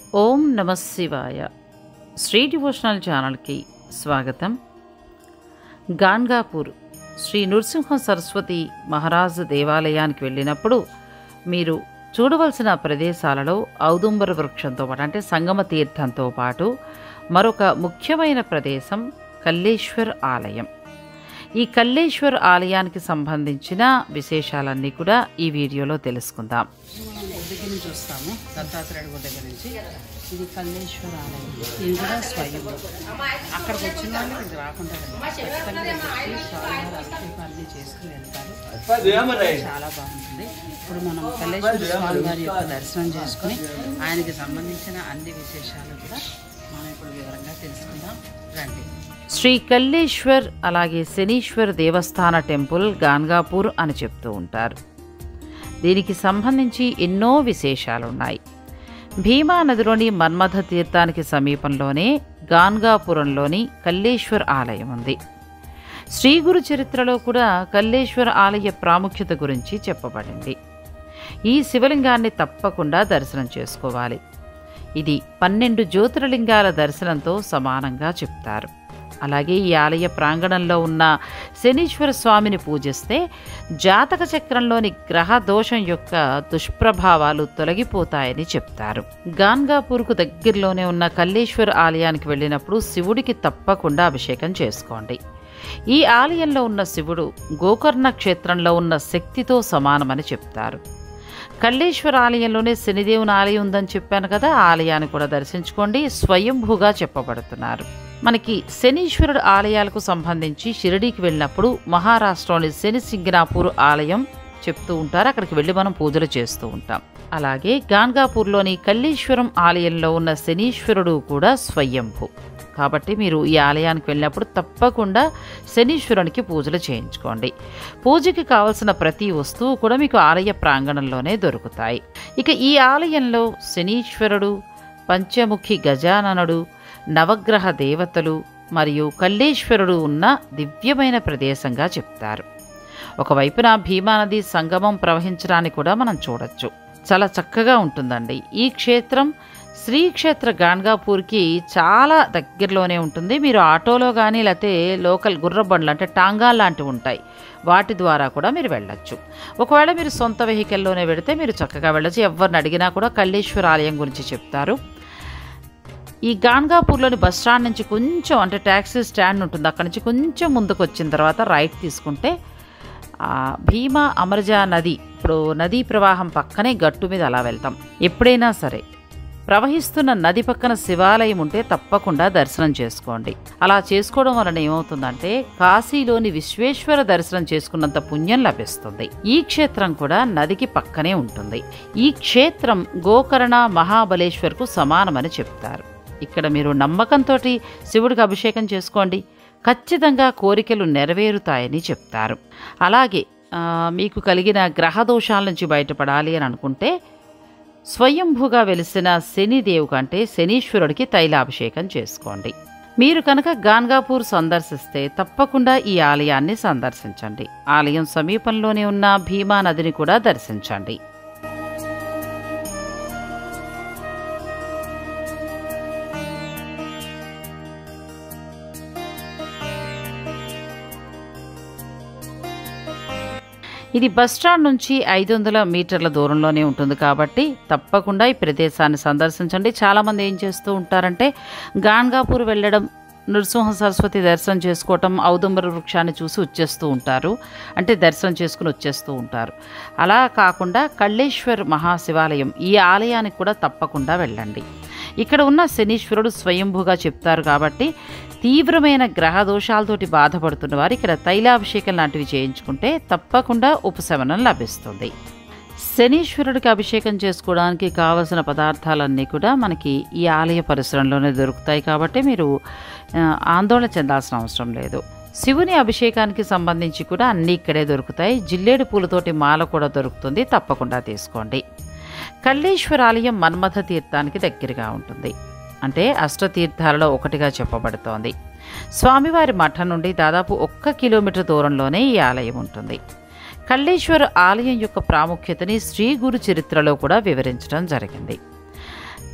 ఓం నమ శివాయ శ్రీ డివోషనల్ ఛానల్కి స్వాగతం గాన్గాపూర్ శ్రీ నృసింహ సరస్వతి మహారాజ్ దేవాలయానికి వెళ్ళినప్పుడు మీరు చూడవలసిన ప్రదేశాలలో ఔదుంబర వృక్షంతో పాటు అంటే సంగమ తీర్థంతో పాటు మరొక ముఖ్యమైన ప్రదేశం కల్లేశ్వర్ ఆలయం ఈ కల్లేశ్వర్ ఆలయానికి సంబంధించిన విశేషాలన్నీ కూడా ఈ వీడియోలో తెలుసుకుందాం మనం దగ్గర నుంచి వస్తాము దత్తాత్రేయుడు గుడి దగ్గర నుంచి ఇది కల్లేశ్వర ఆలయం ఇది కూడా స్వయం అక్కడికి వచ్చిన వాళ్ళు ఇక్కడికి రాకుండా వెళ్ళాలి. ఖచ్చితంగా ఇక్కడికి వచ్చి స్వామివారి అభిషేకాన్ని చేసుకుని వెళ్తారు చాలా బాగుంటుంది ఇప్పుడు మనం కల్లేశ్వర స్వామి వారి యొక్క దర్శనం చేసుకుని ఆయనకి సంబంధించిన అన్ని విశేషాలు కూడా మనం ఇప్పుడు వివరంగా తెలుసుకుందాం రండి శ్రీ కల్లేశ్వర్ అలాగే శనీశ్వర్ దేవస్థాన టెంపుల్ గాన్గాపూర్ అని చెప్తూ ఉంటారు దీనికి సంబంధించి ఎన్నో విశేషాలున్నాయి భీమా నదిలోని మన్మథ తీర్థానికి సమీపంలోనే గాన్గాపురంలోని కల్లేశ్వర్ ఆలయం ఉంది శ్రీ గురు చరిత్రలో కూడా కల్లేశ్వర ఆలయ ప్రాముఖ్యత గురించి చెప్పబడింది ఈ శివలింగాన్ని తప్పకుండా దర్శనం చేసుకోవాలి ఇది పన్నెండు జ్యోతిర్లింగాల దర్శనంతో సమానంగా చెప్తారు అలాగే ఈ ఆలయ ప్రాంగణంలో ఉన్న శనీశ్వర స్వామిని పూజిస్తే జాతక చక్రంలోని గ్రహ దోషం యొక్క దుష్ప్రభావాలు తొలగిపోతాయని చెప్తారు గాన్గాపూర్కు దగ్గరలోనే ఉన్న కల్లేశ్వర ఆలయానికి వెళ్ళినప్పుడు శివుడికి తప్పకుండా అభిషేకం చేసుకోండి ఈ ఆలయంలో ఉన్న శివుడు గోకర్ణ క్షేత్రంలో ఉన్న శక్తితో సమానమని చెప్తారు కల్లేశ్వర ఆలయంలోనే శనిదేవుని ఆలయం ఉందని చెప్పాను కదా ఆ ఆలయాన్ని కూడా దర్శించుకోండి స్వయంభూగా చెప్పబడుతున్నారు మనకి శనీశ్వరుడు ఆలయాలకు సంబంధించి షిరిడీకి వెళ్ళినప్పుడు మహారాష్ట్రలోని శని సింగనాపూర్ ఆలయం చెప్తూ ఉంటారు అక్కడికి వెళ్ళి మనం పూజలు చేస్తూ ఉంటాం అలాగే గాన్గాపూర్లోని కల్లేశ్వరం ఆలయంలో ఉన్న శనీశ్వరుడు కూడా స్వయంభూ కాబట్టి మీరు ఈ ఆలయానికి వెళ్ళినప్పుడు తప్పకుండా శనీశ్వరునికి పూజలు చేయించుకోండి పూజకి కావలసిన ప్రతి వస్తువు కూడా మీకు ఆలయ ప్రాంగణంలోనే దొరుకుతాయి ఇక ఈ ఆలయంలో శనీశ్వరుడు పంచముఖి గజాననుడు నవగ్రహ దేవతలు మరియు కల్లేశ్వరుడు ఉన్న దివ్యమైన ప్రదేశంగా చెప్తారు ఒకవైపున భీమానది సంగమం ప్రవహించడాన్ని కూడా మనం చూడొచ్చు చాలా చక్కగా ఉంటుందండి ఈ క్షేత్రం శ్రీక్షేత్ర గాన్గాపూర్కి చాలా దగ్గరలోనే ఉంటుంది మీరు ఆటోలో కానీ లేకపోతే లోకల్ గుర్ర బండ్లు అంటే టాంగాల్ లాంటివి ఉంటాయి వాటి ద్వారా కూడా మీరు వెళ్ళొచ్చు ఒకవేళ మీరు సొంత వెహికల్లోనే వెళితే మీరు చక్కగా వెళ్ళొచ్చు ఎవరిని అడిగినా కూడా కల్లేశ్వర ఆలయం గురించి చెప్తారు ఈ గాన్గాపూర్లోని బస్ స్టాండ్ నుంచి కొంచెం అంటే ట్యాక్సీ స్టాండ్ ఉంటుంది అక్కడి నుంచి కొంచెం ముందుకు వచ్చిన తర్వాత రైట్ తీసుకుంటే ఆ భీమా అమరజా నది ఇప్పుడు నదీ ప్రవాహం పక్కనే గట్టు మీద అలా వెళ్తాం ఎప్పుడైనా సరే ప్రవహిస్తున్న నది పక్కన శివాలయం ఉంటే తప్పకుండా దర్శనం చేసుకోండి అలా చేసుకోవడం వలన ఏమవుతుందంటే కాశీలోని విశ్వేశ్వర దర్శనం చేసుకున్నంత పుణ్యం లభిస్తుంది ఈ క్షేత్రం కూడా నదికి పక్కనే ఉంటుంది ఈ క్షేత్రం గోకర్ణ మహాబలేశ్వర్కు సమానమని చెప్తారు ఇక్కడ మీరు నమ్మకంతో శివుడికి అభిషేకం చేసుకోండి ఖచ్చితంగా కోరికలు నెరవేరుతాయని చెప్తారు అలాగే ఆ, మీకు కలిగిన గ్రహ దోషాల నుంచి బయటపడాలి అని అనుకుంటే స్వయంభుగా వెలిసిన శనిదేవు కంటే శనీశ్వరుడికి తైలాభిషేకం చేసుకోండి మీరు కనుక గాన్గాపూర్ సందర్శిస్తే తప్పకుండా ఈ ఆలయాన్ని సందర్శించండి ఆలయం సమీపంలోనే ఉన్న భీమా నదిని కూడా దర్శించండి ఇది బస్ స్టాండ్ నుంచి ఐదు వందల మీటర్ల దూరంలోనే ఉంటుంది కాబట్టి తప్పకుండా ఈ ప్రదేశాన్ని సందర్శించండి చాలామంది ఏం చేస్తూ ఉంటారంటే గాన్గాపూర్ వెళ్ళడం నృసింహ సరస్వతి దర్శనం చేసుకోవటం ఔదుంబర వృక్షాన్ని చూసి వచ్చేస్తూ ఉంటారు అంటే దర్శనం చేసుకుని వచ్చేస్తూ ఉంటారు అలా కాకుండా కళ్ళేశ్వర్ మహాశివాలయం ఈ ఆలయానికి కూడా తప్పకుండా వెళ్ళండి ఇక్కడ ఉన్న శనీశ్వరుడు స్వయంభూగా చెప్తారు కాబట్టి తీవ్రమైన గ్రహ దోషాలతోటి బాధపడుతున్న వారు ఇక్కడ తైలాభిషేకం లాంటివి చేయించుకుంటే తప్పకుండా ఉపశమనం లభిస్తుంది శనీశ్వరుడికి అభిషేకం చేసుకోవడానికి కావలసిన పదార్థాలన్నీ కూడా మనకి ఈ ఆలయ పరిసరంలోనే దొరుకుతాయి కాబట్టి మీరు ఆ, ఆందోళన చెందాల్సిన అవసరం లేదు శివుని అభిషేకానికి సంబంధించి కూడా అన్నీ ఇక్కడే దొరుకుతాయి జిల్లేడు పూలతోటి మాల కూడా దొరుకుతుంది తప్పకుండా తీసుకోండి కల్లేశ్వర ఆలయం మన్మథ తీర్థానికి దగ్గరగా ఉంటుంది అంటే అష్టతీర్థాలలో ఒకటిగా చెప్పబడుతోంది స్వామివారి మఠం నుండి దాదాపు ఒక్క కిలోమీటర్ దూరంలోనే ఈ ఆలయం ఉంటుంది కల్లేశ్వర ఆలయం యొక్క ప్రాముఖ్యతని శ్రీ గురు చరిత్రలో కూడా వివరించడం జరిగింది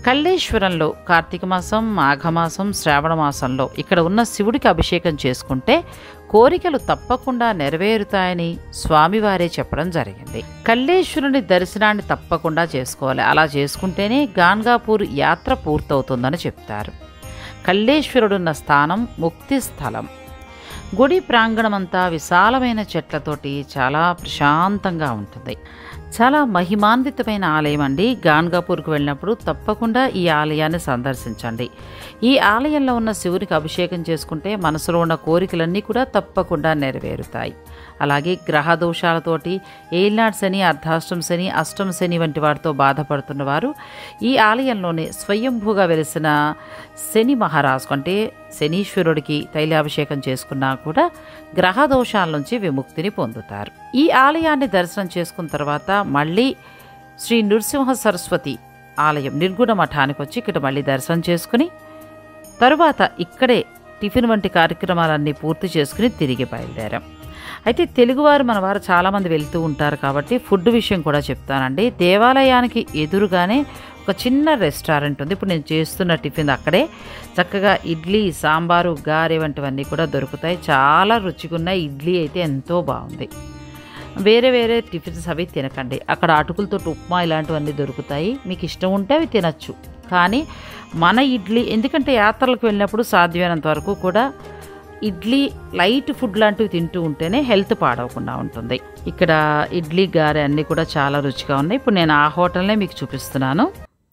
కల్లేశ్వరంలో కార్తీక మాసం మాఘమాసం శ్రావణ మాసంలో ఇక్కడ ఉన్న శివుడికి అభిషేకం చేసుకుంటే కోరికలు తప్పకుండా నెరవేరుతాయని స్వామివారే చెప్పడం జరిగింది కల్లేశ్వరుని దర్శనాన్ని తప్పకుండా చేసుకోవాలి అలా చేసుకుంటేనే గాన్గాపూర్ యాత్ర పూర్తవుతుందని చెప్తారు కల్లేశ్వరుడున్న స్థానం ముక్తి స్థలం గుడి ప్రాంగణమంతా విశాలమైన చెట్లతోటి చాలా ప్రశాంతంగా ఉంటుంది చాలా మహిమాన్వితమైన ఆలయం అండి గాన్గాపూర్కి వెళ్ళినప్పుడు తప్పకుండా ఈ ఆలయాన్ని సందర్శించండి ఈ ఆలయంలో ఉన్న శివునికి అభిషేకం చేసుకుంటే మనసులో ఉన్న కోరికలన్నీ కూడా తప్పకుండా నెరవేరుతాయి అలాగే గ్రహ దోషాలతోటి ఏలినాడు శని అర్ధాష్టం శని అష్టం శని వంటి వాటితో బాధపడుతున్న వారు ఈ ఆలయంలోనే స్వయంభూగా వెలిసిన శని మహారాజు అంటే శనీశ్వరుడికి తైలాభిషేకం చేసుకున్నా కూడా గ్రహ దోషాల నుంచి విముక్తిని పొందుతారు ఈ ఆలయాన్ని దర్శనం చేసుకున్న తర్వాత మళ్ళీ శ్రీ నృసింహ సరస్వతి ఆలయం నిర్గుణ మఠానికి వచ్చి ఇక్కడ మళ్ళీ దర్శనం చేసుకుని తరువాత ఇక్కడే టిఫిన్ వంటి కార్యక్రమాలన్నీ పూర్తి చేసుకుని తిరిగి బయలుదేరాం అయితే తెలుగువారు మన వారు చాలామంది వెళ్తూ ఉంటారు కాబట్టి ఫుడ్ విషయం కూడా చెప్తానండి దేవాలయానికి ఎదురుగానే ఒక చిన్న రెస్టారెంట్ ఉంది ఇప్పుడు నేను చేస్తున్న టిఫిన్ అక్కడే చక్కగా ఇడ్లీ సాంబారు గారె వంటివన్నీ కూడా దొరుకుతాయి చాలా రుచిగా ఉన్నాయి ఇడ్లీ అయితే ఎంతో బాగుంది వేరే వేరే టిఫిన్స్ అవి తినకండి అక్కడ అటుకులతో ఉప్మా ఇలాంటివన్నీ దొరుకుతాయి మీకు ఇష్టం ఉంటే అవి తినచ్చు కానీ మన ఇడ్లీ ఎందుకంటే యాత్రలకు వెళ్ళినప్పుడు సాధ్యమైనంత వరకు కూడా ఇడ్లీ లైట్ ఫుడ్ లాంటివి తింటూ ఉంటేనే హెల్త్ పాడవకుండా ఉంటుంది ఇక్కడ ఇడ్లీ గారె అన్నీ కూడా చాలా రుచిగా ఉన్నాయి ఇప్పుడు నేను ఆ హోటల్నే మీకు చూపిస్తున్నాను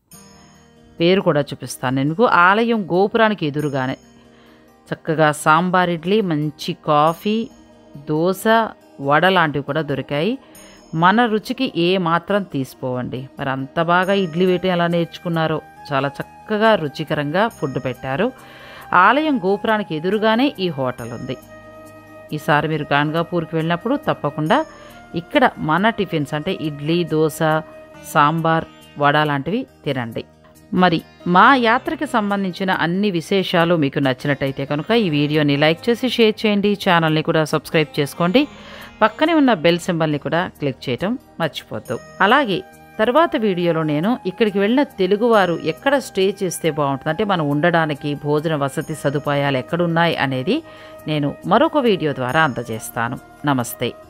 పేరు కూడా చూపిస్తాను నేను ఆలయం గోపురానికి ఎదురుగానే చక్కగా సాంబార్ ఇడ్లీ మంచి కాఫీ దోశ వడ లాంటివి కూడా దొరికాయి మన రుచికి ఏ మాత్రం తీసిపోవండి మరి అంత బాగా ఇడ్లీ వేయటం ఎలా నేర్చుకున్నారో చాలా చక్కగా రుచికరంగా ఫుడ్ పెట్టారు ఆలయం గోపురానికి ఎదురుగానే ఈ హోటల్ ఉంది ఈసారి మీరు గాన్గాపూర్కి వెళ్ళినప్పుడు తప్పకుండా ఇక్కడ మన టిఫిన్స్ అంటే ఇడ్లీ దోశ సాంబార్ వడ లాంటివి తినండి మరి మా యాత్రకి సంబంధించిన అన్ని విశేషాలు మీకు నచ్చినట్టయితే కనుక ఈ వీడియోని లైక్ చేసి షేర్ చేయండి ఛానల్ని కూడా సబ్స్క్రైబ్ చేసుకోండి పక్కనే ఉన్న బెల్ సింబల్ని కూడా క్లిక్ చేయటం మర్చిపోద్దు అలాగే తర్వాత వీడియోలో నేను ఇక్కడికి వెళ్ళిన తెలుగువారు ఎక్కడ స్టే చేస్తే బాగుంటుంది అంటే మనం ఉండడానికి భోజన వసతి సదుపాయాలు ఎక్కడున్నాయి అనేది నేను మరొక వీడియో ద్వారా అందజేస్తాను నమస్తే